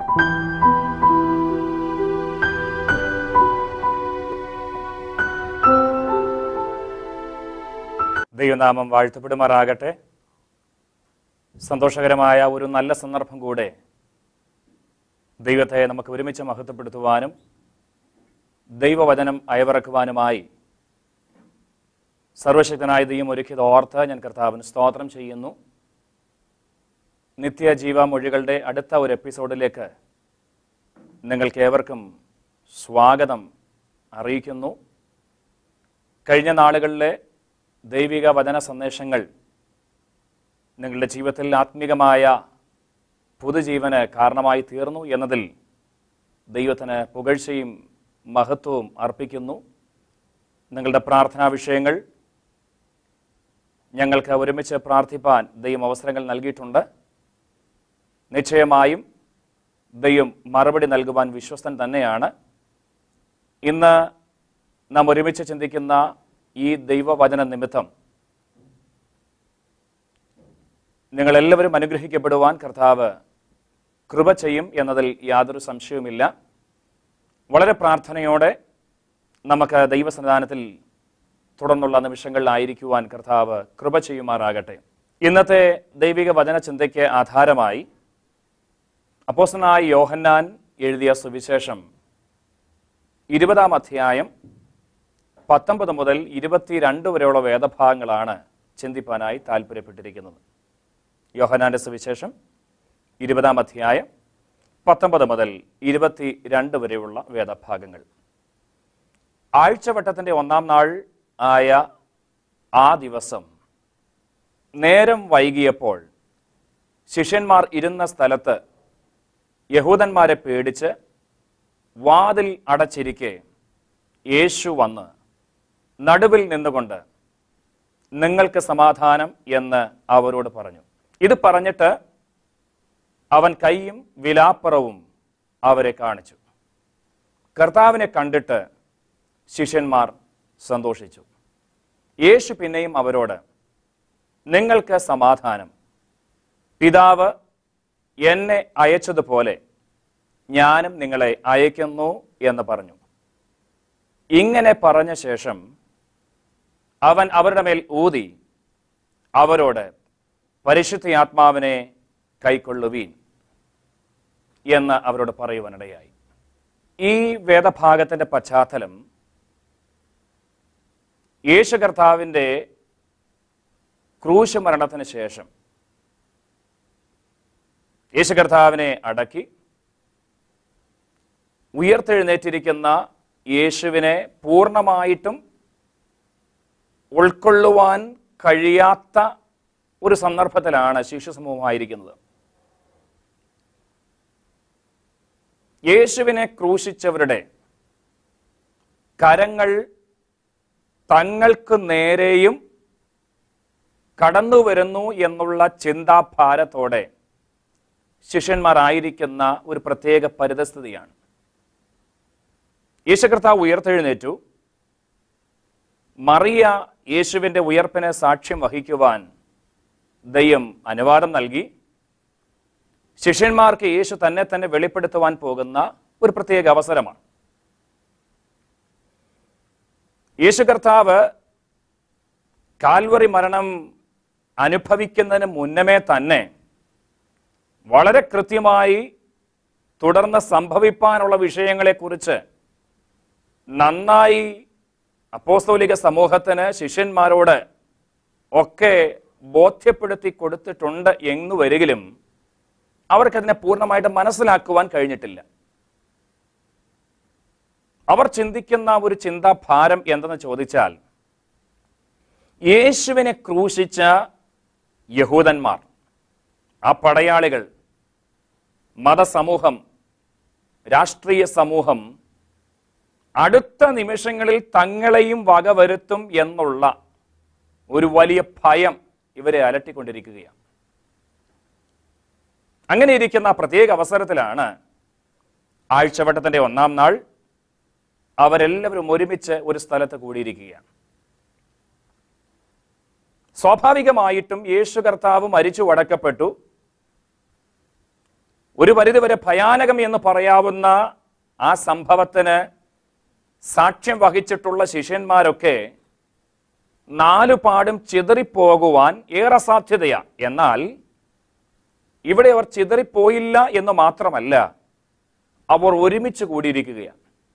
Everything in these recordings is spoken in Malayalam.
ദൈവനാമം വാഴ്ത്തപ്പെടുമാറാകട്ടെ സന്തോഷകരമായ ഒരു നല്ല സന്ദർഭം കൂടെ ദൈവത്തെ നമുക്ക് ഒരുമിച്ച് മഹത്വപ്പെടുത്തുവാനും ദൈവവചനം അയവിറക്കുവാനുമായി സർവശക്തനായ ദൈവം ഒരുക്കിയത് ഓർത്ത് ഞാൻ കർത്താവിന് സ്തോത്രം ചെയ്യുന്നു നിത്യജീവ മൊഴികളുടെ അടുത്ത ഒരു എപ്പിസോഡിലേക്ക് നിങ്ങൾക്ക് ഏവർക്കും സ്വാഗതം അറിയിക്കുന്നു കഴിഞ്ഞ നാളുകളിലെ ദൈവിക വചന സന്ദേശങ്ങൾ നിങ്ങളുടെ ജീവിതത്തിൽ ആത്മീകമായ പുതുജീവന് കാരണമായി തീർന്നു എന്നതിൽ ദൈവത്തിന് പുകഴ്ചയും മഹത്വവും അർപ്പിക്കുന്നു നിങ്ങളുടെ പ്രാർത്ഥനാ വിഷയങ്ങൾ ഞങ്ങൾക്ക് ഒരുമിച്ച് പ്രാർത്ഥിപ്പാൻ ദൈവം അവസരങ്ങൾ നൽകിയിട്ടുണ്ട് നിശ്ചയമായും ദൈവം മറുപടി നൽകുവാൻ വിശ്വസ്തൻ തന്നെയാണ് ഇന്ന് നാം ഒരുമിച്ച് ചിന്തിക്കുന്ന ഈ ദൈവവചന നിമിത്തം നിങ്ങളെല്ലാവരും അനുഗ്രഹിക്കപ്പെടുവാൻ കർത്താവ് കൃപ ചെയ്യും എന്നതിൽ യാതൊരു സംശയവുമില്ല വളരെ പ്രാർത്ഥനയോടെ നമുക്ക് ദൈവസന്നിധാനത്തിൽ തുടർന്നുള്ള നിമിഷങ്ങളിലായിരിക്കുവാൻ കർത്താവ് കൃപ ചെയ്യുമാറാകട്ടെ ഇന്നത്തെ ദൈവിക വചന ചിന്തയ്ക്ക് ആധാരമായി അപ്പോസ്തനായ യോഹന്നാൻ എഴുതിയ സുവിശേഷം ഇരുപതാം അധ്യായം പത്തൊമ്പത് മുതൽ ഇരുപത്തിരണ്ട് വരെയുള്ള വേദഭാഗങ്ങളാണ് ചിന്തിപ്പാനായി താല്പര്യപ്പെട്ടിരിക്കുന്നത് യോഹനാന്റെ സുവിശേഷം ഇരുപതാം അധ്യായം പത്തൊമ്പത് മുതൽ ഇരുപത്തി രണ്ട് വരെയുള്ള വേദഭാഗങ്ങൾ ആഴ്ചവട്ടത്തിൻ്റെ ഒന്നാം നാൾ ആയ ആ ദിവസം നേരം വൈകിയപ്പോൾ ശിഷ്യന്മാർ ഇരുന്ന സ്ഥലത്ത് യഹൂദന്മാരെ പേടിച്ച് വാതിൽ അടച്ചിരിക്കെ യേശു വന്ന് നടുവിൽ നിന്നുകൊണ്ട് നിങ്ങൾക്ക് സമാധാനം എന്ന് അവരോട് പറഞ്ഞു ഇത് പറഞ്ഞിട്ട് അവൻ കൈയും വിലാപ്പുറവും അവരെ കാണിച്ചു കർത്താവിനെ കണ്ടിട്ട് ശിഷ്യന്മാർ സന്തോഷിച്ചു യേശു പിന്നെയും അവരോട് നിങ്ങൾക്ക് സമാധാനം പിതാവ് എന്നെ അയച്ചതുപോലെ ഞാനും നിങ്ങളെ അയക്കുന്നു എന്ന് പറഞ്ഞു ഇങ്ങനെ പറഞ്ഞ ശേഷം അവൻ അവരുടെ മേൽ ഊതി അവരോട് പരിശുദ്ധ കൈക്കൊള്ളുവീൻ എന്ന് അവരോട് പറയുവാനിടയായി ഈ വേദഭാഗത്തിന്റെ പശ്ചാത്തലം യേശു കർത്താവിൻ്റെ ക്രൂശ് മരണത്തിന് ശേഷം യേശു കർത്താവിനെ അടക്കി ഉയർത്തെഴുന്നേറ്റിരിക്കുന്ന യേശുവിനെ പൂർണ്ണമായിട്ടും ഉൾക്കൊള്ളുവാൻ കഴിയാത്ത ഒരു സന്ദർഭത്തിലാണ് ശിശു സമൂഹമായിരിക്കുന്നത് യേശുവിനെ ക്രൂശിച്ചവരുടെ കരങ്ങൾ തങ്ങൾക്ക് നേരെയും കടന്നു വരുന്നു എന്നുള്ള ചിന്താഭാരത്തോടെ ശിഷ്യന്മാരായിരിക്കുന്ന ഒരു പ്രത്യേക പരിതസ്ഥിതിയാണ് യേശുകർത്താവ് ഉയർത്തെഴുന്നേറ്റു മറിയ യേശുവിൻ്റെ ഉയർപ്പിനെ സാക്ഷ്യം വഹിക്കുവാൻ ദൈവം അനുവാദം നൽകി ശിഷ്യന്മാർക്ക് യേശു തന്നെ തന്നെ വെളിപ്പെടുത്തുവാൻ പോകുന്ന ഒരു പ്രത്യേക അവസരമാണ് യേശു കർത്താവ് കാൽവറി മരണം അനുഭവിക്കുന്നതിന് മുന്നമേ തന്നെ വളരെ കൃത്യമായി തുടർന്ന് സംഭവിപ്പാനുള്ള വിഷയങ്ങളെക്കുറിച്ച് നന്നായി അപ്പോസ്തോലിക സമൂഹത്തിന് ശിഷ്യന്മാരോട് ഒക്കെ ബോധ്യപ്പെടുത്തി കൊടുത്തിട്ടുണ്ട് എന്ന് വരികിലും അവർക്കതിനെ പൂർണ്ണമായിട്ട് മനസ്സിലാക്കുവാൻ കഴിഞ്ഞിട്ടില്ല അവർ ചിന്തിക്കുന്ന ഒരു ചിന്താഭാരം എന്തെന്ന് ചോദിച്ചാൽ യേശുവിനെ ക്രൂശിച്ച യഹൂദന്മാർ ആ പടയാളികൾ മതസമൂഹം രാഷ്ട്രീയ സമൂഹം അടുത്ത നിമിഷങ്ങളിൽ തങ്ങളെയും വകവരുത്തും എന്നുള്ള ഒരു വലിയ ഭയം ഇവരെ അലട്ടിക്കൊണ്ടിരിക്കുകയാണ് അങ്ങനെ ഇരിക്കുന്ന ആ പ്രത്യേക അവസരത്തിലാണ് ആഴ്ചവട്ടത്തിന്റെ ഒന്നാം നാൾ അവരെല്ലാവരും ഒരുമിച്ച് ഒരു സ്ഥലത്ത് കൂടിയിരിക്കുകയാണ് സ്വാഭാവികമായിട്ടും യേശു കർത്താവ് മരിച്ചു അടക്കപ്പെട്ടു ഒരു പരിധിവരെ ഭയാനകം എന്ന് പറയാവുന്ന ആ സംഭവത്തിന് സാക്ഷ്യം വഹിച്ചിട്ടുള്ള ശിഷ്യന്മാരൊക്കെ നാലുപാടും ചിതറിപ്പോകുവാൻ ഏറെ സാധ്യതയാ എന്നാൽ ഇവിടെ അവർ ചിതറിപ്പോയില്ല എന്ന് മാത്രമല്ല അവർ ഒരുമിച്ച് കൂടിയിരിക്കുകയാണ്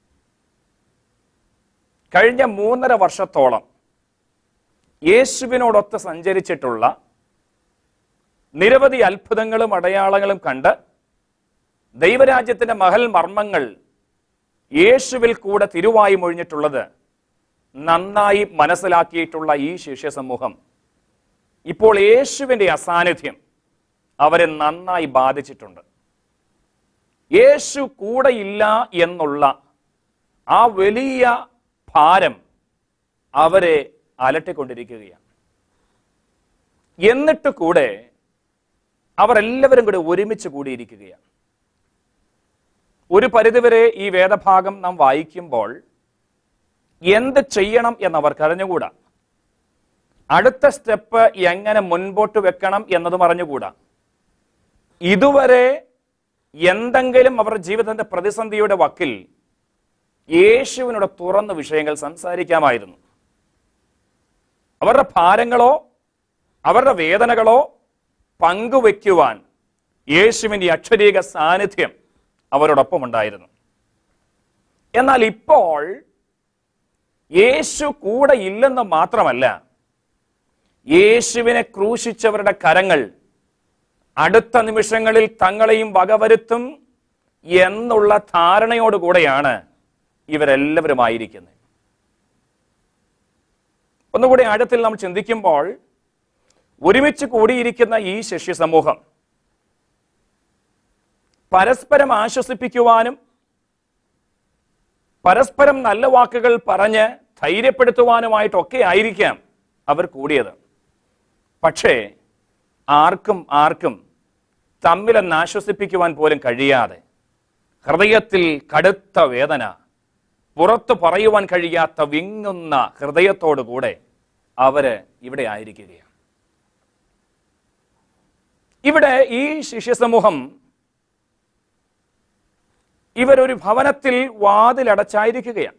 കഴിഞ്ഞ മൂന്നര വർഷത്തോളം യേശുവിനോടൊത്ത് സഞ്ചരിച്ചിട്ടുള്ള നിരവധി അത്ഭുതങ്ങളും അടയാളങ്ങളും കണ്ട് ദൈവരാജ്യത്തിന്റെ മഹൽ മർമ്മങ്ങൾ യേശുവിൽ കൂടെ തിരുവായി മൊഴിഞ്ഞിട്ടുള്ളത് നന്നായി മനസ്സിലാക്കിയിട്ടുള്ള ഈ ശിഷ്യ സമൂഹം ഇപ്പോൾ യേശുവിന്റെ അസാന്നിധ്യം അവരെ നന്നായി ബാധിച്ചിട്ടുണ്ട് യേശു കൂടെയില്ല എന്നുള്ള ആ വലിയ ഭാരം അവരെ അലട്ടിക്കൊണ്ടിരിക്കുകയാണ് എന്നിട്ട് കൂടെ അവർ എല്ലാവരും കൂടെ ഒരുമിച്ച് കൂടിയിരിക്കുകയാണ് ഒരു പരിധിവരെ ഈ വേദഭാഗം നാം വായിക്കുമ്പോൾ എന്ത് ചെയ്യണം എന്നവർക്ക് അറിഞ്ഞുകൂടാ അടുത്ത സ്റ്റെപ്പ് എങ്ങനെ മുൻപോട്ട് വെക്കണം എന്നതും അറിഞ്ഞുകൂടാ ഇതുവരെ എന്തെങ്കിലും അവരുടെ ജീവിതത്തിന്റെ പ്രതിസന്ധിയുടെ വക്കിൽ യേശുവിനോട് തുറന്ന് വിഷയങ്ങൾ സംസാരിക്കാമായിരുന്നു അവരുടെ ഭാരങ്ങളോ അവരുടെ വേദനകളോ പങ്കുവെക്കുവാൻ യേശുവിന്റെ അക്ഷരീക സാന്നിധ്യം അവരോടൊപ്പം ഉണ്ടായിരുന്നു എന്നാൽ ഇപ്പോൾ യേശു കൂടെ ഇല്ലെന്ന് മാത്രമല്ല യേശുവിനെ ക്രൂശിച്ചവരുടെ കരങ്ങൾ അടുത്ത നിമിഷങ്ങളിൽ തങ്ങളെയും വകവരുത്തും എന്നുള്ള ധാരണയോടുകൂടെയാണ് ഇവരെല്ലാവരുമായിരിക്കുന്നത് ഒന്നുകൂടി ആഴത്തിൽ നാം ചിന്തിക്കുമ്പോൾ ഒരുമിച്ച് കൂടിയിരിക്കുന്ന ഈ ശിഷ്യ സമൂഹം പരസ്പരം ആശ്വസിപ്പിക്കുവാനും പരസ്പരം നല്ല വാക്കുകൾ പറഞ്ഞ് ധൈര്യപ്പെടുത്തുവാനുമായിട്ടൊക്കെ ആയിരിക്കാം അവർ കൂടിയത് പക്ഷേ ആർക്കും ആർക്കും തമ്മിലെന്ന് ആശ്വസിപ്പിക്കുവാൻ പോലും കഴിയാതെ ഹൃദയത്തിൽ കടുത്ത വേദന പുറത്തു പറയുവാൻ കഴിയാത്ത വിങ്ങുന്ന ഹൃദയത്തോടു കൂടെ അവര് ഇവിടെ ആയിരിക്കുകയാണ് ഇവിടെ ഈ ശിഷ്യസമൂഹം ഇവരൊരു ഭവനത്തിൽ വാതിലടച്ചായിരിക്കുകയാണ്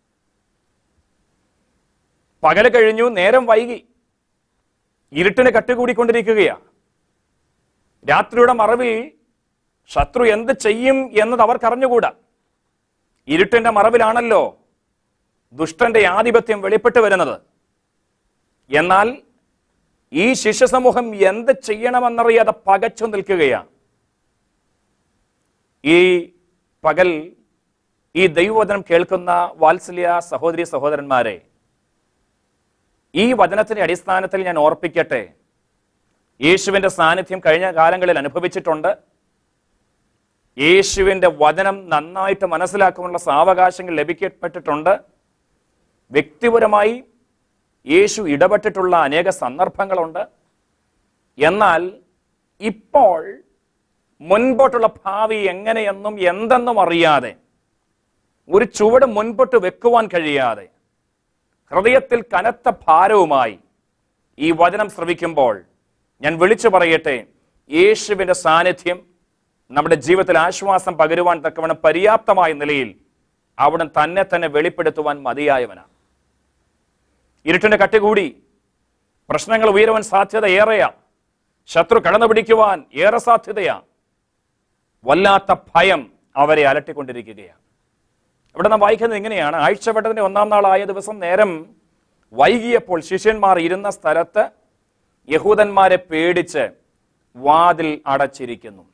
പകല് കഴിഞ്ഞു നേരം വൈകി ഇരുട്ടിന് കട്ടുകൂടിക്കൊണ്ടിരിക്കുകയാണ് രാത്രിയുടെ മറവിൽ ശത്രു എന്ത് ചെയ്യും എന്നത് അവർക്കറിഞ്ഞുകൂടാ ഇരുട്ടിന്റെ മറവിലാണല്ലോ ദുഷ്ടന്റെ ആധിപത്യം വെളിപ്പെട്ട് വരുന്നത് എന്നാൽ ഈ ശിഷ്യസമൂഹം എന്ത് ചെയ്യണമെന്നറിയാതെ പകച്ചു നിൽക്കുകയാണ് ഈ പകൽ ഈ ദൈവവചനം കേൾക്കുന്ന വാത്സല്യ സഹോദരി സഹോദരന്മാരെ ഈ വചനത്തിന്റെ അടിസ്ഥാനത്തിൽ ഞാൻ ഓർപ്പിക്കട്ടെ യേശുവിന്റെ സാന്നിധ്യം കഴിഞ്ഞ കാലങ്ങളിൽ അനുഭവിച്ചിട്ടുണ്ട് യേശുവിന്റെ വചനം നന്നായിട്ട് മനസ്സിലാക്കുവാനുള്ള സാവകാശങ്ങൾ ലഭിക്കപ്പെട്ടിട്ടുണ്ട് വ്യക്തിപരമായി യേശു ഇടപെട്ടിട്ടുള്ള അനേക സന്ദർഭങ്ങളുണ്ട് എന്നാൽ ഇപ്പോൾ മുൻപോട്ടുള്ള ഭാവി എങ്ങനെയെന്നും എന്തെന്നും അറിയാതെ ഒരു ചുവട് മുൻപോട്ട് വെക്കുവാൻ കഴിയാതെ ഹൃദയത്തിൽ കനത്ത ഭാരവുമായി ഈ വചനം ശ്രവിക്കുമ്പോൾ ഞാൻ വിളിച്ചു പറയട്ടെ യേശുവിന്റെ സാന്നിധ്യം നമ്മുടെ ജീവിതത്തിൽ ആശ്വാസം പകരുവാൻ തക്കവണ്ണം പര്യാപ്തമായ നിലയിൽ അവിടെ തന്നെ തന്നെ വെളിപ്പെടുത്തുവാൻ മതിയായവനാണ് ഇരുട്ടിന്റെ കട്ടികൂടി പ്രശ്നങ്ങൾ ഉയരുവാൻ സാധ്യത ഏറെയാ ശത്രു കടന്നു പിടിക്കുവാൻ ഏറെ സാധ്യതയാ വല്ലാത്ത ഭയം അവരെ അലട്ടിക്കൊണ്ടിരിക്കുകയാണ് ഇവിടെ നാം വായിക്കുന്നത് ഇങ്ങനെയാണ് ആഴ്ചവട്ടത്തിന്റെ ഒന്നാം നാളായ ദിവസം നേരം വൈകിയപ്പോൾ ശിഷ്യന്മാർ ഇരുന്ന സ്ഥലത്ത് യഹൂദന്മാരെ പേടിച്ച് വാതിൽ അടച്ചിരിക്കുന്നു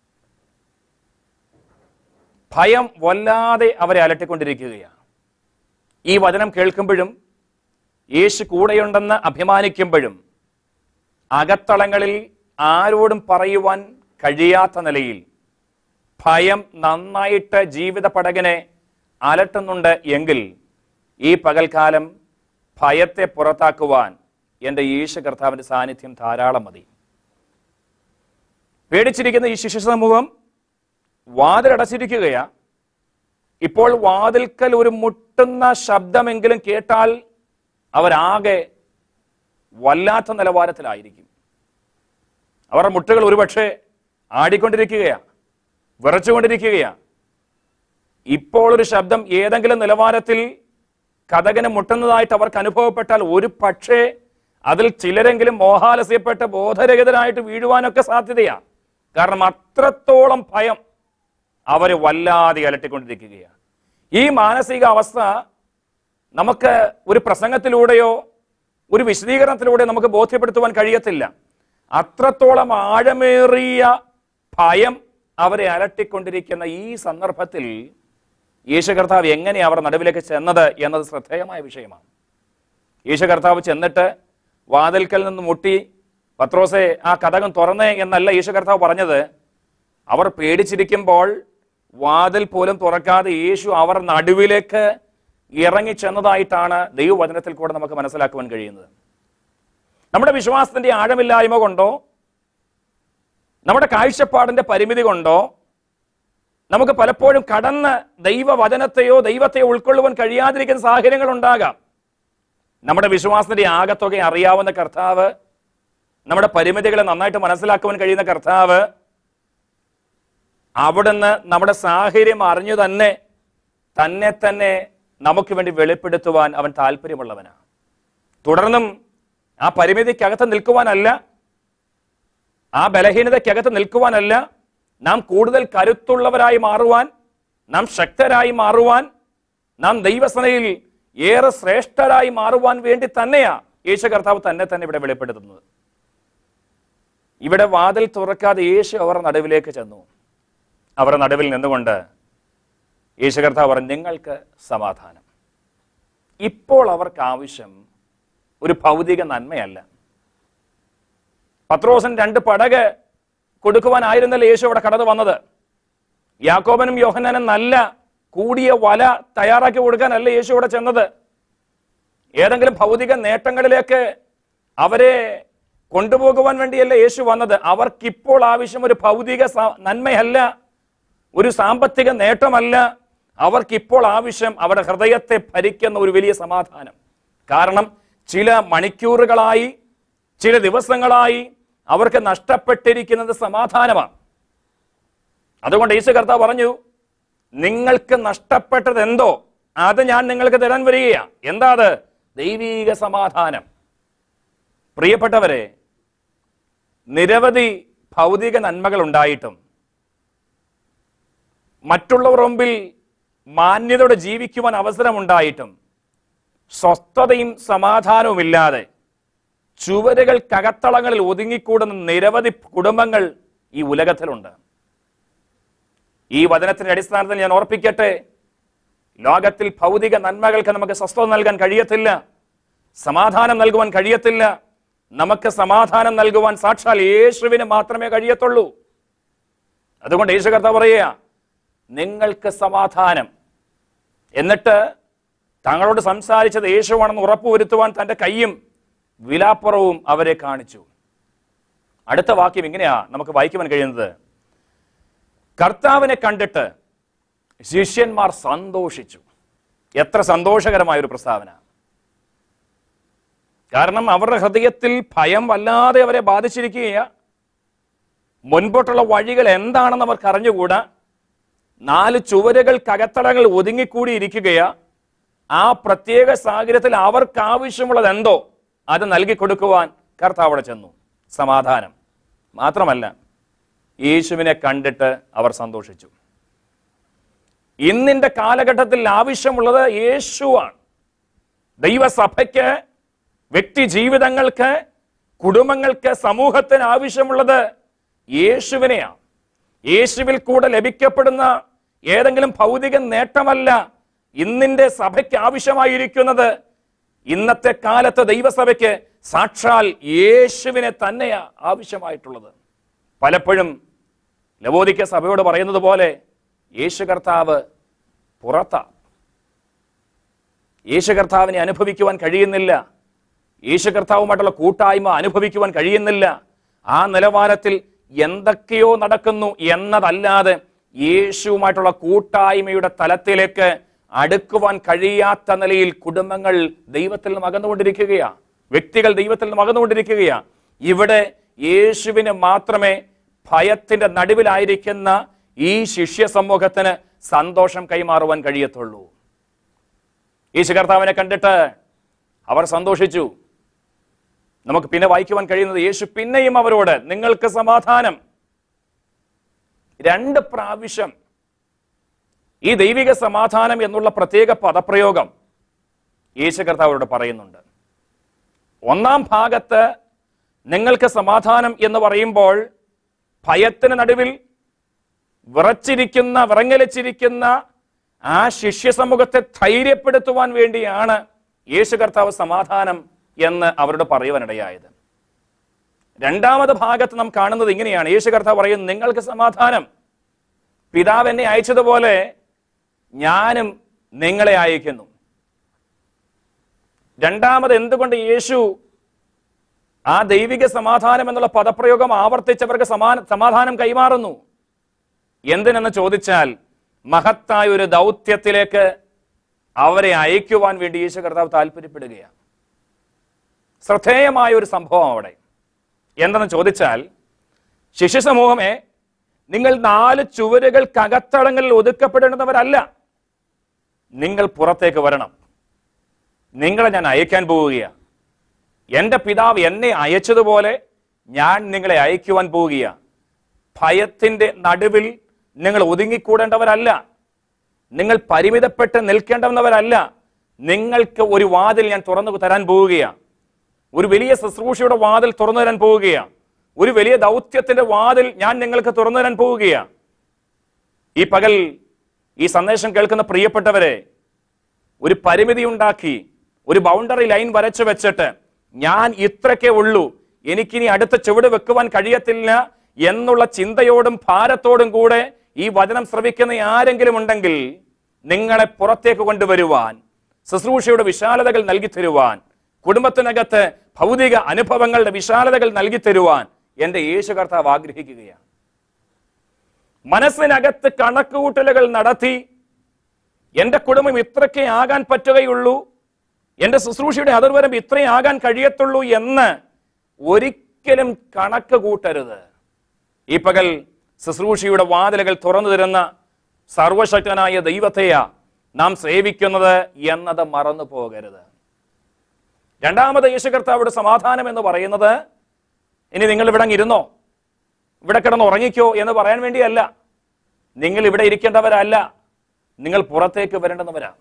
ഭയം വല്ലാതെ അവരെ അലട്ടിക്കൊണ്ടിരിക്കുകയാണ് ഈ വചനം കേൾക്കുമ്പോഴും യേശു കൂടെയുണ്ടെന്ന് അഭിമാനിക്കുമ്പോഴും അകത്തളങ്ങളിൽ ആരോടും പറയുവാൻ കഴിയാത്ത നിലയിൽ ഭയം നന്നായിട്ട് ജീവിത പടകിനെ അലട്ടുന്നുണ്ട് എങ്കിൽ ഈ പകൽക്കാലം ഭയത്തെ പുറത്താക്കുവാൻ എൻ്റെ യേശു കർത്താവിൻ്റെ സാന്നിധ്യം ധാരാളം മതി പേടിച്ചിരിക്കുന്ന ഈ ശിശു സമൂഹം വാതിലടച്ചിരിക്കുകയാ ഇപ്പോൾ വാതിൽക്കൽ ഒരു മുട്ടുന്ന ശബ്ദമെങ്കിലും കേട്ടാൽ അവരാകെ വല്ലാത്ത നിലവാരത്തിലായിരിക്കും അവരുടെ മുട്ടുകൾ ഒരുപക്ഷെ ആടിക്കൊണ്ടിരിക്കുകയാണ് വിറച്ചുകൊണ്ടിരിക്കുകയാണ് ഇപ്പോൾ ഒരു ശബ്ദം ഏതെങ്കിലും നിലവാരത്തിൽ കഥകന് മുട്ടുന്നതായിട്ട് അവർക്ക് അനുഭവപ്പെട്ടാൽ ഒരു പക്ഷേ അതിൽ ചിലരെങ്കിലും മോഹാലസ്യപ്പെട്ട് ബോധരഹിതരായിട്ട് വീഴുവാനൊക്കെ സാധ്യതയാണ് കാരണം അത്രത്തോളം ഭയം അവരെ വല്ലാതെ അലട്ടിക്കൊണ്ടിരിക്കുകയാണ് ഈ മാനസിക അവസ്ഥ നമുക്ക് ഒരു പ്രസംഗത്തിലൂടെയോ ഒരു വിശദീകരണത്തിലൂടെ നമുക്ക് ബോധ്യപ്പെടുത്തുവാൻ കഴിയത്തില്ല അത്രത്തോളം ആഴമേറിയ ഭയം അവരെ അലട്ടിക്കൊണ്ടിരിക്കുന്ന ഈ സന്ദർഭത്തിൽ യേശു കർത്താവ് എങ്ങനെ അവർ നടുവിലേക്ക് ചെന്നത് എന്നത് ശ്രദ്ധേയമായ വിഷയമാണ് യേശു കർത്താവ് ചെന്നിട്ട് വാതിൽക്കൽ നിന്ന് മുട്ടി പത്രോസെ ആ കഥകം തുറന്നേ എന്നല്ല യേശു കർത്താവ് പറഞ്ഞത് അവർ പേടിച്ചിരിക്കുമ്പോൾ വാതിൽ പോലും തുറക്കാതെ യേശു അവർ നടുവിലേക്ക് ഇറങ്ങി ചെന്നതായിട്ടാണ് ദൈവവചനത്തിൽ കൂടെ നമുക്ക് മനസ്സിലാക്കുവാൻ കഴിയുന്നത് നമ്മുടെ വിശ്വാസത്തിന്റെ ആഴമില്ലായ്മ കൊണ്ടോ നമ്മുടെ കാഴ്ചപ്പാടിന്റെ പരിമിതി കൊണ്ടോ നമുക്ക് പലപ്പോഴും കടന്ന് ദൈവവചനത്തെയോ ദൈവത്തെയോ ഉൾക്കൊള്ളുവാൻ കഴിയാതിരിക്കുന്ന സാഹചര്യങ്ങൾ ഉണ്ടാകാം നമ്മുടെ വിശ്വാസത്തിന്റെ ആകത്തുക അറിയാവുന്ന കർത്താവ് നമ്മുടെ പരിമിതികളെ നന്നായിട്ട് മനസ്സിലാക്കുവാൻ കഴിയുന്ന കർത്താവ് അവിടുന്ന് നമ്മുടെ സാഹചര്യം അറിഞ്ഞു തന്നെ തന്നെ തന്നെ നമുക്ക് വേണ്ടി വെളിപ്പെടുത്തുവാൻ അവൻ താല്പര്യമുള്ളവനാണ് തുടർന്നും ആ പരിമിതിക്കകത്ത് നിൽക്കുവാനല്ല ആ ബലഹീനതയ്ക്കകത്ത് നിൽക്കുവാനല്ല നാം കൂടുതൽ കരുത്തുള്ളവരായി മാറുവാൻ നാം ശക്തരായി മാറുവാൻ നാം ദൈവസനയിൽ ഏറെ ശ്രേഷ്ഠരായി മാറുവാൻ വേണ്ടി തന്നെയാ യേശു കർത്താവ് തന്നെ തന്നെ ഇവിടെ വെളിപ്പെടുത്തുന്നത് ഇവിടെ വാതിൽ തുറക്കാതെ യേശു അവർ നടുവിലേക്ക് ചെന്നു അവരുടെ നടുവിൽ നിന്നുകൊണ്ട് യേശു കർത്താവ് പറഞ്ഞു നിങ്ങൾക്ക് സമാധാനം ഇപ്പോൾ അവർക്ക് ആവശ്യം ഒരു ഭൗതിക നന്മയല്ല പത്രോസൻ രണ്ട് പടക് കൊടുക്കുവാനായിരുന്നല്ലോ യേശു അവിടെ കടന്നു വന്നത് യാക്കോബനും യോഹന്നാനും നല്ല കൂടിയ വല തയ്യാറാക്കി കൊടുക്കാനല്ല യേശു അവിടെ ചെന്നത് ഏതെങ്കിലും ഭൗതിക നേട്ടങ്ങളിലേക്ക് അവരെ കൊണ്ടുപോകുവാൻ വേണ്ടിയല്ല യേശു വന്നത് അവർക്കിപ്പോൾ ആവശ്യം ഒരു ഭൗതിക സ- നന്മയല്ല ഒരു സാമ്പത്തിക നേട്ടമല്ല അവർക്കിപ്പോൾ ആവശ്യം അവരുടെ ഹൃദയത്തെ ഭരിക്കുന്ന ഒരു വലിയ സമാധാനം കാരണം ചില മണിക്കൂറുകളായി ചില ദിവസങ്ങളായി അവർക്ക് നഷ്ടപ്പെട്ടിരിക്കുന്നത് സമാധാനമാണ് അതുകൊണ്ട് യേശു കർത്താവ് പറഞ്ഞു നിങ്ങൾക്ക് നഷ്ടപ്പെട്ടത് എന്തോ അത് ഞാൻ നിങ്ങൾക്ക് തരാൻ വരികയാ എന്താ അത് ദൈവീക സമാധാനം പ്രിയപ്പെട്ടവരെ നിരവധി ഭൗതിക നന്മകൾ ഉണ്ടായിട്ടും മറ്റുള്ളവർ മുമ്പിൽ മാന്യതയോടെ ജീവിക്കുവാൻ അവസരമുണ്ടായിട്ടും സ്വസ്ഥതയും സമാധാനവുമില്ലാതെ ചുവരുകൾക്കകത്തളങ്ങളിൽ ഒതുങ്ങിക്കൂടുന്ന നിരവധി കുടുംബങ്ങൾ ഈ ഉലകത്തിലുണ്ട് ഈ വചനത്തിന്റെ അടിസ്ഥാനത്തിൽ ഞാൻ ഓർപ്പിക്കട്ടെ ലോകത്തിൽ ഭൗതിക നന്മകൾക്ക് നമുക്ക് സ്വസ്ഥത നൽകാൻ കഴിയത്തില്ല സമാധാനം നൽകുവാൻ കഴിയത്തില്ല നമുക്ക് സമാധാനം നൽകുവാൻ സാക്ഷാൽ യേശുവിന് മാത്രമേ കഴിയത്തുള്ളൂ അതുകൊണ്ട് യേശു കർത്താവ് പറയുക നിങ്ങൾക്ക് സമാധാനം എന്നിട്ട് തങ്ങളോട് സംസാരിച്ചത് യേശുവാണെന്ന് ഉറപ്പുവരുത്തുവാൻ തന്റെ കൈയും വിലാപ്പുറവും അവരെ കാണിച്ചു അടുത്ത വാക്യം ഇങ്ങനെയാ നമുക്ക് വായിക്കുവാൻ കഴിയുന്നത് കർത്താവിനെ കണ്ടിട്ട് ശിഷ്യന്മാർ സന്തോഷിച്ചു എത്ര സന്തോഷകരമായ ഒരു പ്രസ്താവന കാരണം അവരുടെ ഹൃദയത്തിൽ ഭയം വല്ലാതെ അവരെ ബാധിച്ചിരിക്കുകയാ മുൻപോട്ടുള്ള വഴികൾ എന്താണെന്ന് അവർക്ക് അറിഞ്ഞുകൂടാ നാല് ചുവരുകൾക്കകത്തളങ്ങൾ ഒതുങ്ങിക്കൂടി ഇരിക്കുകയാ ആ പ്രത്യേക സാഹചര്യത്തിൽ അവർക്ക് ആവശ്യമുള്ളത് എന്തോ അത് നൽകി കൊടുക്കുവാൻ കർത്താവ് അവിടെ ചെന്നു സമാധാനം മാത്രമല്ല യേശുവിനെ കണ്ടിട്ട് അവർ സന്തോഷിച്ചു ഇന്നിന്റെ കാലഘട്ടത്തിൽ ആവശ്യമുള്ളത് യേശുവാണ് ദൈവസഭയ്ക്ക് വ്യക്തി ജീവിതങ്ങൾക്ക് കുടുംബങ്ങൾക്ക് സമൂഹത്തിന് ആവശ്യമുള്ളത് യേശുവിനെയാണ് യേശുവിൽ കൂടെ ലഭിക്കപ്പെടുന്ന ഏതെങ്കിലും ഭൗതിക നേട്ടമല്ല ഇന്നിന്റെ സഭയ്ക്ക് ആവശ്യമായിരിക്കുന്നത് ഇന്നത്തെ കാലത്ത് ദൈവസഭയ്ക്ക് സാക്ഷാൽ യേശുവിനെ തന്നെയാ ആവശ്യമായിട്ടുള്ളത് പലപ്പോഴും ലവോദിക്ക സഭയോട് പറയുന്നത് പോലെ യേശു കർത്താവ് പുറത്താ യേശു കർത്താവിനെ അനുഭവിക്കുവാൻ കഴിയുന്നില്ല യേശു കർത്താവുമായിട്ടുള്ള കൂട്ടായ്മ അനുഭവിക്കുവാൻ കഴിയുന്നില്ല ആ നിലവാരത്തിൽ എന്തൊക്കെയോ നടക്കുന്നു എന്നതല്ലാതെ യേശുവുമായിട്ടുള്ള കൂട്ടായ്മയുടെ തലത്തിലേക്ക് അടുക്കുവാൻ കഴിയാത്ത നിലയിൽ കുടുംബങ്ങൾ ദൈവത്തിൽ നിന്ന് അകന്നുകൊണ്ടിരിക്കുകയാ വ്യക്തികൾ ദൈവത്തിൽ നിന്ന് അകന്നുകൊണ്ടിരിക്കുകയാ ഇവിടെ യേശുവിന് മാത്രമേ ഭയത്തിന്റെ നടുവിലായിരിക്കുന്ന ഈ ശിഷ്യ സമൂഹത്തിന് സന്തോഷം കൈമാറുവാൻ കഴിയത്തുള്ളൂ യേശു കർത്താവിനെ കണ്ടിട്ട് അവർ സന്തോഷിച്ചു നമുക്ക് പിന്നെ വായിക്കുവാൻ കഴിയുന്നത് യേശു പിന്നെയും അവരോട് നിങ്ങൾക്ക് സമാധാനം രണ്ട് പ്രാവശ്യം ഈ ദൈവിക സമാധാനം എന്നുള്ള പ്രത്യേക പദപ്രയോഗം യേശു കർത്താവരോട് പറയുന്നുണ്ട് ഒന്നാം ഭാഗത്ത് നിങ്ങൾക്ക് സമാധാനം എന്ന് പറയുമ്പോൾ ഭയത്തിന് നടുവിൽ വിറച്ചിരിക്കുന്ന വിറങ്ങലിച്ചിരിക്കുന്ന ആ ശിഷ്യ സമൂഹത്തെ ധൈര്യപ്പെടുത്തുവാൻ വേണ്ടിയാണ് യേശു കർത്താവ് സമാധാനം എന്ന് അവരോട് പറയുവാനിടയായത് രണ്ടാമത് ഭാഗത്ത് നാം കാണുന്നത് ഇങ്ങനെയാണ് യേശു കർത്താവ് പറയുന്നത് നിങ്ങൾക്ക് സമാധാനം പിതാവ് എന്നെ അയച്ചതുപോലെ ഞാനും നിങ്ങളെ അയക്കുന്നു രണ്ടാമത് എന്തുകൊണ്ട് യേശു ആ ദൈവിക സമാധാനം എന്നുള്ള പദപ്രയോഗം ആവർത്തിച്ചവർക്ക് സമാന സമാധാനം കൈമാറുന്നു എന്തിനെന്ന് ചോദിച്ചാൽ മഹത്തായ ഒരു ദൗത്യത്തിലേക്ക് അവരെ അയക്കുവാൻ വേണ്ടി യേശു കർത്താവ് താല്പര്യപ്പെടുകയാണ് ശ്രദ്ധേയമായ ഒരു സംഭവം അവിടെ എന്തെന്ന് ചോദിച്ചാൽ ശിശു സമൂഹമേ നിങ്ങൾ നാല് ചുവരുകൾക്കകത്തളങ്ങളിൽ ഒതുക്കപ്പെടേണ്ടുന്നവരല്ല നിങ്ങൾ പുറത്തേക്ക് വരണം നിങ്ങളെ ഞാൻ അയക്കാൻ പോവുകയാണ് എൻ്റെ പിതാവ് എന്നെ അയച്ചതുപോലെ ഞാൻ നിങ്ങളെ അയക്കുവാൻ പോവുകയാണ് ഭയത്തിന്റെ നടുവിൽ നിങ്ങൾ ഒതുങ്ങിക്കൂടേണ്ടവരല്ല നിങ്ങൾ പരിമിതപ്പെട്ട് നിൽക്കേണ്ടവരല്ല നിങ്ങൾക്ക് ഒരു വാതിൽ ഞാൻ തുറന്നു തരാൻ പോവുകയാണ് ഒരു വലിയ ശുശ്രൂഷയുടെ വാതിൽ തുറന്നു തരാൻ പോവുകയാണ് ഒരു വലിയ ദൗത്യത്തിന്റെ വാതിൽ ഞാൻ നിങ്ങൾക്ക് തുറന്നു തരാൻ പോവുകയാണ് ഈ പകൽ ഈ സന്ദേശം കേൾക്കുന്ന പ്രിയപ്പെട്ടവരെ ഒരു പരിമിതി ഉണ്ടാക്കി ഒരു ബൗണ്ടറി ലൈൻ വരച്ചു വെച്ചിട്ട് ഞാൻ ഇത്രക്കേ ഉള്ളൂ എനിക്കിനി അടുത്ത ചുവട് വെക്കുവാൻ കഴിയത്തില്ല എന്നുള്ള ചിന്തയോടും ഭാരത്തോടും കൂടെ ഈ വചനം ശ്രവിക്കുന്ന ആരെങ്കിലും ഉണ്ടെങ്കിൽ നിങ്ങളെ പുറത്തേക്ക് കൊണ്ടുവരുവാൻ ശുശ്രൂഷയുടെ വിശാലതകൾ നൽകി തരുവാൻ കുടുംബത്തിനകത്ത് ഭൗതിക അനുഭവങ്ങളുടെ വിശാലതകൾ നൽകി തരുവാൻ എന്റെ യേശു കർത്താവ് ആഗ്രഹിക്കുകയാണ് മനസ്സിനകത്ത് കണക്കുകൂട്ടലുകൾ നടത്തി എന്റെ കുടുംബം ഇത്രയ്ക്കേ ആകാൻ പറ്റുകയുള്ളൂ എന്റെ ശുശ്രൂഷയുടെ അതിർവരം ഇത്രയും ആകാൻ കഴിയത്തുള്ളൂ എന്ന് ഒരിക്കലും കണക്ക് കൂട്ടരുത് ഈ പകൽ ശുശ്രൂഷയുടെ വാതിലുകൾ തുറന്നു തരുന്ന സർവശക്തനായ ദൈവത്തെയാ നാം സേവിക്കുന്നത് എന്നത് മറന്നു പോകരുത് രണ്ടാമത് യേശു കർത്താവിടെ സമാധാനം എന്ന് പറയുന്നത് ഇനി നിങ്ങൾ ഇവിടെ അങ്ങ് ഇരുന്നോ ഇവിടെ കിടന്ന് ഉറങ്ങിക്കോ എന്ന് പറയാൻ വേണ്ടിയല്ല നിങ്ങൾ ഇവിടെ ഇരിക്കേണ്ടവരല്ല നിങ്ങൾ പുറത്തേക്ക് വരേണ്ടുന്നവരാ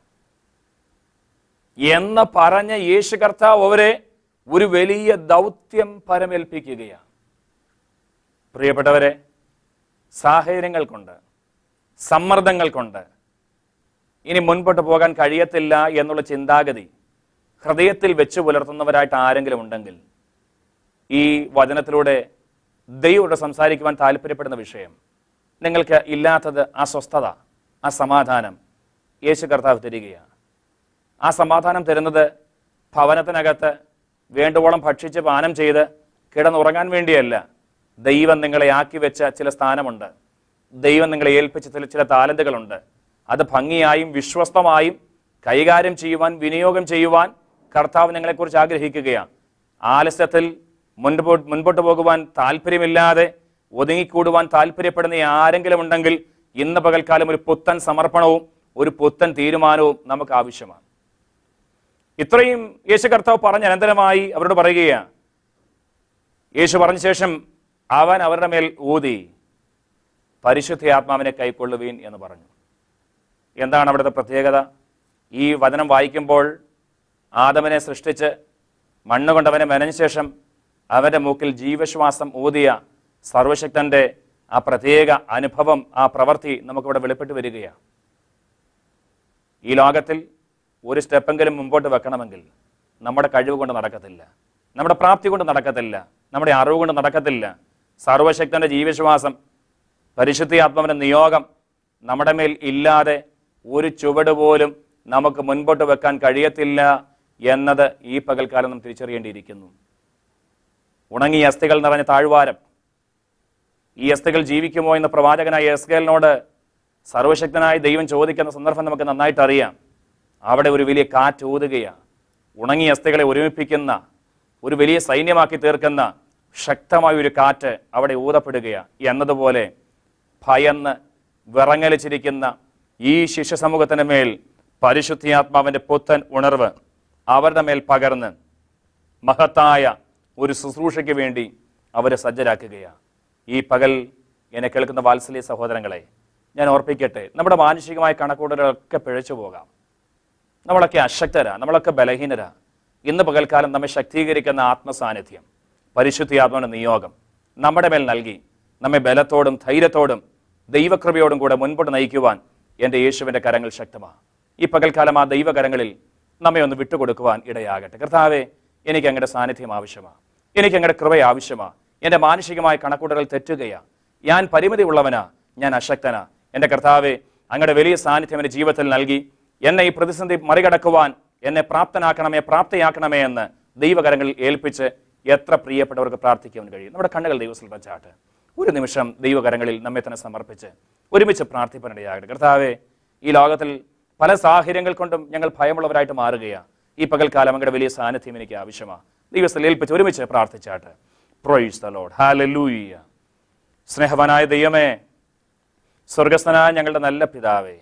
എന്ന് പറഞ്ഞ യേശു കർത്താവ് അവരെ ഒരു വലിയ ദൗത്യം പരമേൽപ്പിക്കുകയാണ് പ്രിയപ്പെട്ടവരെ സാഹചര്യങ്ങൾ കൊണ്ട് സമ്മർദ്ദങ്ങൾ കൊണ്ട് ഇനി മുൻപോട്ട് പോകാൻ കഴിയത്തില്ല എന്നുള്ള ചിന്താഗതി ഹൃദയത്തിൽ വെച്ച് പുലർത്തുന്നവരായിട്ട് ആരെങ്കിലും ഉണ്ടെങ്കിൽ ഈ വചനത്തിലൂടെ ദൈവത്തോട് സംസാരിക്കുവാൻ താല്പര്യപ്പെടുന്ന വിഷയം നിങ്ങൾക്ക് ഇല്ലാത്തത് ആ സ്വസ്ഥത ആ സമാധാനം യേശു കർത്താവ് തരികയാണ് ആ സമാധാനം തരുന്നത് ഭവനത്തിനകത്ത് വേണ്ടുവോളം ഭക്ഷിച്ച് പാനം ചെയ്ത് കിടന്നുറങ്ങാൻ വേണ്ടിയല്ല ദൈവം നിങ്ങളെ ആക്കി വെച്ച ചില സ്ഥാനമുണ്ട് ദൈവം നിങ്ങളെ ഏൽപ്പിച്ച ചില ചില താലന്തുകളുണ്ട് അത് ഭംഗിയായും വിശ്വസ്തമായും കൈകാര്യം ചെയ്യുവാൻ വിനിയോഗം ചെയ്യുവാൻ കർത്താവ് നിങ്ങളെക്കുറിച്ച് ആഗ്രഹിക്കുകയാണ് ആലസ്യത്തിൽ മുൻപോട്ട് മുൻപോട്ട് പോകുവാൻ താല്പര്യമില്ലാതെ ഒതുങ്ങിക്കൂടുവാൻ താല്പര്യപ്പെടുന്ന ആരെങ്കിലും ഉണ്ടെങ്കിൽ ഇന്ന് പകൽക്കാലം ഒരു പുത്തൻ സമർപ്പണവും ഒരു പുത്തൻ തീരുമാനവും നമുക്ക് ആവശ്യമാണ് ഇത്രയും യേശു കർത്താവ് പറഞ്ഞ അനന്തരമായി അവരോട് പറയുകയാണ് യേശു പറഞ്ഞ ശേഷം അവൻ അവരുടെ മേൽ ഊതി പരിശുദ്ധ ആത്മാവിനെ കൈക്കൊള്ളുവീൻ എന്ന് പറഞ്ഞു എന്താണ് അവിടുത്തെ പ്രത്യേകത ഈ വചനം വായിക്കുമ്പോൾ ആദമനെ സൃഷ്ടിച്ച് മണ്ണ് കൊണ്ടവനെ മെനഞ്ഞ ശേഷം അവന്റെ മൂക്കിൽ ജീവശ്വാസം ഊതിയ സർവശക്തന്റെ ആ പ്രത്യേക അനുഭവം ആ പ്രവൃത്തി നമുക്കിവിടെ വെളിപ്പെട്ട് വരികയാണ് ഈ ലോകത്തിൽ ഒരു സ്റ്റെപ്പെങ്കിലും മുമ്പോട്ട് വെക്കണമെങ്കിൽ നമ്മുടെ കഴിവ് കൊണ്ട് നടക്കത്തില്ല നമ്മുടെ പ്രാപ്തി കൊണ്ട് നടക്കത്തില്ല നമ്മുടെ അറിവ് കൊണ്ട് നടക്കത്തില്ല സർവശക്തന്റെ ജീവശ്വാസം പരിശുദ്ധിയാത്മാവിന്റെ നിയോഗം നമ്മുടെ മേൽ ഇല്ലാതെ ഒരു ചുവട് പോലും നമുക്ക് മുൻപോട്ട് വെക്കാൻ കഴിയത്തില്ല എന്നത് ഈ പകൽക്കാലം നാം തിരിച്ചറിയേണ്ടിയിരിക്കുന്നു ഉണങ്ങിയ അസ്ഥികൾ നിറഞ്ഞ താഴ്വാരം ഈ അസ്ഥികൾ ജീവിക്കുമോ എന്ന പ്രവാചകനായ എസ്കേലിനോട് സർവശക്തനായ ദൈവം ചോദിക്കുന്ന സന്ദർഭം നമുക്ക് നന്നായിട്ട് അറിയാം അവിടെ ഒരു വലിയ കാറ്റ് ഊതുകയാണ് ഉണങ്ങിയ അസ്ഥികളെ ഒരുമിപ്പിക്കുന്ന ഒരു വലിയ സൈന്യമാക്കി തീർക്കുന്ന ശക്തമായ ഒരു കാറ്റ് അവിടെ ഊതപ്പെടുകയാണ് എന്നതുപോലെ ഭയന്ന് വിറങ്ങലിച്ചിരിക്കുന്ന ഈ ശിശു സമൂഹത്തിന് മേൽ പരിശുദ്ധിയാത്മാവിന്റെ പുത്തൻ ഉണർവ് അവരുടെ മേൽ പകർന്ന് മഹത്തായ ഒരു ശുശ്രൂഷയ്ക്ക് വേണ്ടി അവരെ സജ്ജരാക്കുകയാണ് ഈ പകൽ എന്നെ കേൾക്കുന്ന വാത്സല്യ സഹോദരങ്ങളെ ഞാൻ ഓർപ്പിക്കട്ടെ നമ്മുടെ മാനുഷികമായ കണക്കൂടലുകളൊക്കെ പിഴച്ചു പോകാം നമ്മളൊക്കെ അശക്തരാ നമ്മളൊക്കെ ബലഹീനരാ ഇന്ന് പകൽക്കാലം നമ്മെ ശക്തീകരിക്കുന്ന ആത്മസാന്നിധ്യം പരിശുദ്ധിയാത്മാവിന്റെ നിയോഗം നമ്മുടെ മേൽ നൽകി നമ്മെ ബലത്തോടും ധൈര്യത്തോടും ദൈവകൃപയോടും കൂടെ മുൻപോട്ട് നയിക്കുവാൻ എൻ്റെ യേശുവിൻ്റെ കരങ്ങൾ ശക്തമാണ് ഈ പകൽക്കാലം ആ ദൈവകരങ്ങളിൽ നമ്മെ ഒന്ന് വിട്ടുകൊടുക്കുവാൻ ഇടയാകട്ടെ കർത്താവെ എനിക്ക് അങ്ങയുടെ സാന്നിധ്യം ആവശ്യമാണ് എനിക്ക് അങ്ങയുടെ കൃപ ആവശ്യമാണ് എൻ്റെ മാനസികമായ കണക്കൂട്ടലുകൾ തെറ്റുകയാ ഞാൻ പരിമിതി ഉള്ളവനാ ഞാൻ അശക്തനാ എൻ്റെ കർത്താവെ അങ്ങയുടെ വലിയ സാന്നിധ്യം എൻ്റെ ജീവിതത്തിൽ നൽകി എന്നെ ഈ പ്രതിസന്ധി മറികടക്കുവാൻ എന്നെ പ്രാപ്തനാക്കണമേ പ്രാപ്തയാക്കണമേ എന്ന് ദൈവകരങ്ങളിൽ ഏൽപ്പിച്ച് എത്ര പ്രിയപ്പെട്ടവർക്ക് പ്രാർത്ഥിക്കുവാൻ കഴിയും നമ്മുടെ കണ്ണുകൾ ദൈവത്തിൽ വച്ചാട്ട് ഒരു നിമിഷം ദൈവകരങ്ങളിൽ നമ്മെ തന്നെ സമർപ്പിച്ച് ഒരുമിച്ച് പ്രാർത്ഥിപ്പാനിടയാകട്ടെ കർത്താവെ ഈ ലോകത്തിൽ പല സാഹചര്യങ്ങൾ കൊണ്ടും ഞങ്ങൾ ഭയമുള്ളവരായിട്ട് മാറുകയാണ് ഈ പകൽക്കാലം അങ്ങയുടെ വലിയ സാന്നിധ്യം എനിക്ക് ആവശ്യമാണ് ദൈവത്തിൽ ഏൽപ്പിച്ച് ഒരുമിച്ച് പ്രാർത്ഥിച്ചാട്ട് പ്രൊയ്സ് ദ ലോഡ് ഹാലലൂയ്യ സ്നേഹവാനായ ദൈവമേ സ്വർഗസ്ഥനായ ഞങ്ങളുടെ നല്ല പിതാവേ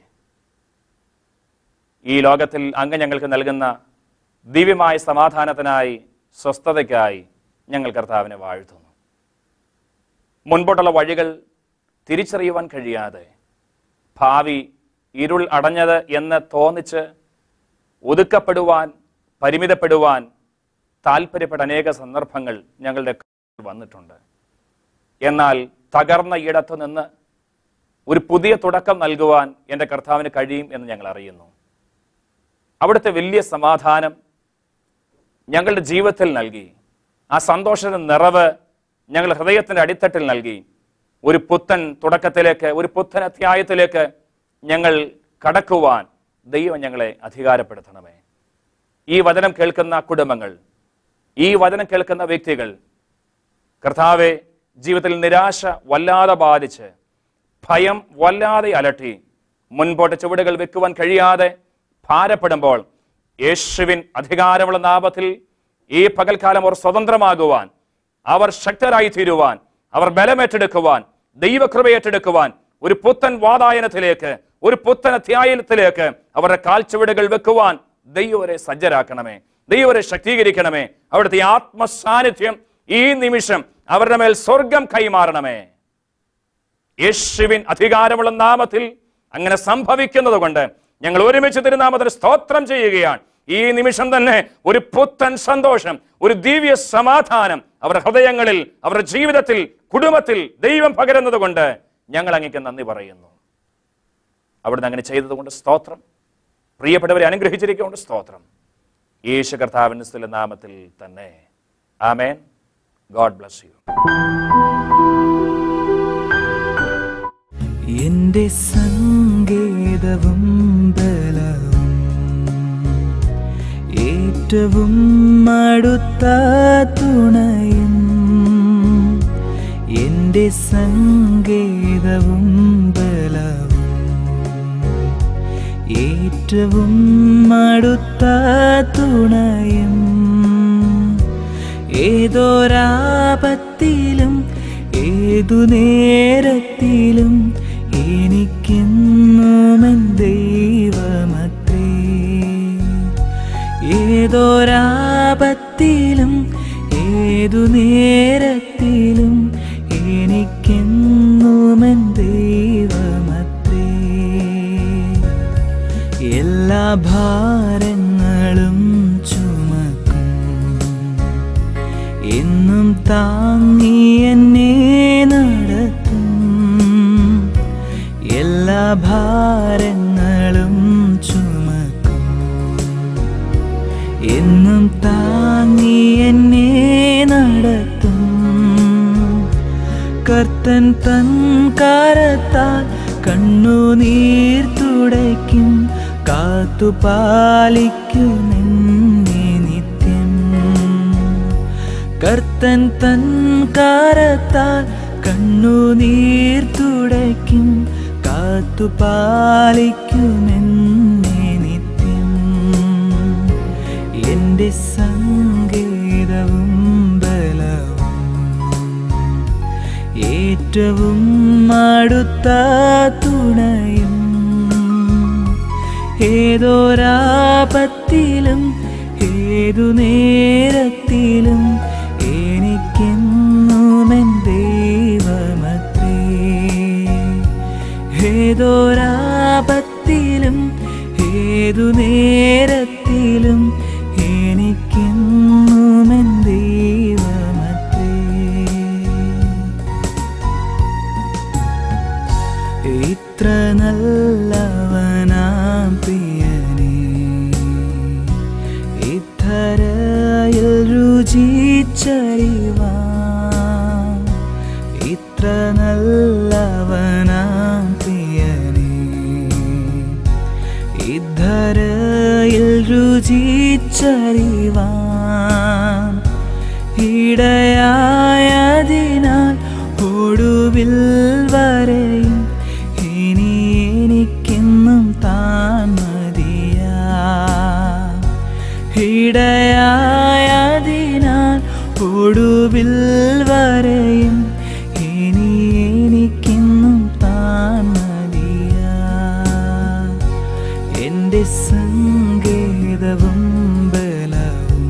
ഈ ലോകത്തിൽ അങ്ങ് ഞങ്ങൾക്ക് നൽകുന്ന ദിവ്യമായ സമാധാനത്തിനായി സ്വസ്ഥതയ്ക്കായി ഞങ്ങൾ കർത്താവിനെ വാഴ്ത്തുന്നു മുൻപോട്ടുള്ള വഴികൾ തിരിച്ചറിയുവാൻ കഴിയാതെ ഭാവി ഇരുൾ അടഞ്ഞത് എന്ന് തോന്നിച്ച് ഒതുക്കപ്പെടുവാൻ പരിമിതപ്പെടുവാൻ താല്പര്യപ്പെട്ട അനേക സന്ദർഭങ്ങൾ ഞങ്ങളുടെ കയ്യിൽ വന്നിട്ടുണ്ട് എന്നാൽ തകർന്ന ഇടത്തു നിന്ന് ഒരു പുതിയ തുടക്കം നൽകുവാൻ എൻ്റെ കർത്താവിന് കഴിയും എന്ന് ഞങ്ങൾ അറിയുന്നു അവിടുത്തെ വലിയ സമാധാനം ഞങ്ങളുടെ ജീവിതത്തിൽ നൽകി ആ സന്തോഷത്തിന്റെ നിറവ് ഞങ്ങൾ ഹൃദയത്തിന്റെ അടിത്തട്ടിൽ നൽകി ഒരു പുത്തൻ തുടക്കത്തിലേക്ക് ഒരു പുത്തൻ അധ്യായത്തിലേക്ക് ഞങ്ങൾ കടക്കുവാൻ ദൈവം ഞങ്ങളെ അധികാരപ്പെടുത്തണമേ ഈ വചനം കേൾക്കുന്ന കുടുംബങ്ങൾ ഈ വചനം കേൾക്കുന്ന വ്യക്തികൾ കർത്താവെ ജീവിതത്തിൽ നിരാശ വല്ലാതെ ബാധിച്ച് ഭയം വല്ലാതെ അലട്ടി മുൻപോട്ട് ചുവടുകൾ വെക്കുവാൻ കഴിയാതെ ഭാരപ്പെടുമ്പോൾ യേശുവിൻ അധികാരമുള്ള നാമത്തിൽ ഈ പകൽക്കാലം അവർ സ്വതന്ത്രമാകുവാൻ അവർ ശക്തരായി തീരുവാൻ അവർ ബലമേറ്റെടുക്കുവാൻ ദൈവകൃപ ഏറ്റെടുക്കുവാൻ ഒരു പുത്തൻ വാതായനത്തിലേക്ക് ഒരു പുത്തൻ അധ്യായനത്തിലേക്ക് അവരുടെ കാൽച്ചുവടുകൾ വെക്കുവാൻ ദൈവരെ സജ്ജരാക്കണമേ ദൈവരെ ശക്തീകരിക്കണമേ അവിടുത്തെ ആത്മസാന്നിധ്യം ഈ നിമിഷം അവരുടെ മേൽ സ്വർഗം കൈമാറണമേ യേശുവിൻ അധികാരമുള്ള നാമത്തിൽ അങ്ങനെ സംഭവിക്കുന്നത് കൊണ്ട് ഞങ്ങൾ ഒരുമിച്ച് തിരുനാമത്തിന് സ്തോത്രം ചെയ്യുകയാണ് ഈ നിമിഷം തന്നെ ഒരു പുത്തൻ സന്തോഷം ഒരു ദിവ്യ സമാധാനം അവരുടെ ഹൃദയങ്ങളിൽ അവരുടെ ജീവിതത്തിൽ കുടുംബത്തിൽ ദൈവം പകരുന്നത് കൊണ്ട് ഞങ്ങൾ അങ്ങേക്ക് നന്ദി പറയുന്നു അവിടുന്ന് അങ്ങനെ ചെയ്തതുകൊണ്ട് സ്തോത്രം പ്രിയപ്പെട്ടവരെ അനുഗ്രഹിച്ചിരിക്കുകൊണ്ട് സ്തോത്രം യേശു കർത്താവിൻ്റെ നാമത്തിൽ തന്നെ ആമേൻ ഗോഡ് ബ്ലസ് യു എന്റെ സങ്കേതവും ബലവും ഏറ്റവും അടുത്ത തുണയും എന്റെ സങ്കേതവും ബലവും ഏറ്റവും അടുത്ത തുണയും ഏതൊരാപത്തിലും ഏതു നേരത്തിലും എനിക്കെന്നുമൻ ദൈവമത്രേ ഏതൊരാപത്തിലും ഏതു നേരത്തിലും എനിക്കെന്നുമൻ ദൈവമത്രേ എല്ലാ ഭാരങ്ങളും ചുമക്കും എന്നും താങ്ങി എന്നെ നടത്തും എല്ലാ ഭാരങ്ങളും ചുമക്കും എന്നും താങ്ങി എന്നെ നടത്തും കർത്തൻ തൻ കാരത്താൽ കണ്ണുനീർ തുടയ്ക്കും കാത്തുപാലിക്കുമെന്നെ നിത്യം കർത്തൻ തൻ കാരത്താൽ കണ്ണുനീർ തുടയ്ക്കും കാത്തുപാലിക്കുമെന്നെ നിത്യം എന്റെ സങ്കേതവും ബലവും ഏറ്റവും അടുത്ത തുണയും ഏതോരാപത്തിലും ഏതു നേരത്തിലും എനിക്കെന്നുമെൻ ദൈവമത്രേ ഏതോരാപത്തിലും ഏതു നേരത്തിലും എനിക്കെന്നുമെൻ ദൈവമത്രേ ഇത്ര നല്ലവനാം പ്രിയനേ ഇത്തരയിൽ രുചിച്ചറിവാൻ ഇത്ര നല്ലവനാം പ്രിയനേ ഇദ്ധരയിൽ രുചിച്ചറിവാൻ ഇടയായതിനാൽ ഒടുവിൽ വരെയും ഇനി എനിക്കെന്നും താൻ മതിയാ ഇടയായതിനാൽ ഒടുവിൽ വരെയും ഇനി എനിക്കെന്നും താൻ മതിയാ എൻ്റെ സങ്കേതവും ബലവും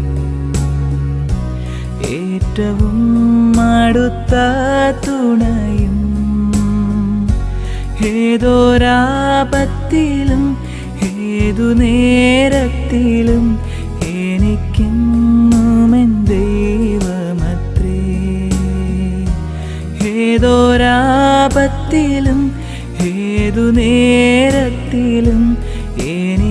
ഏറ്റവും അടുത്ത തുണയും ഏതോരാപത്തിലും ഏതു നേരത്തിലും എനിക്കെന്നുമെൻ ദൈവമത്രേ ഏതോരാപത്തിലും ഏതു നേരത്തിലും എനിക്ക്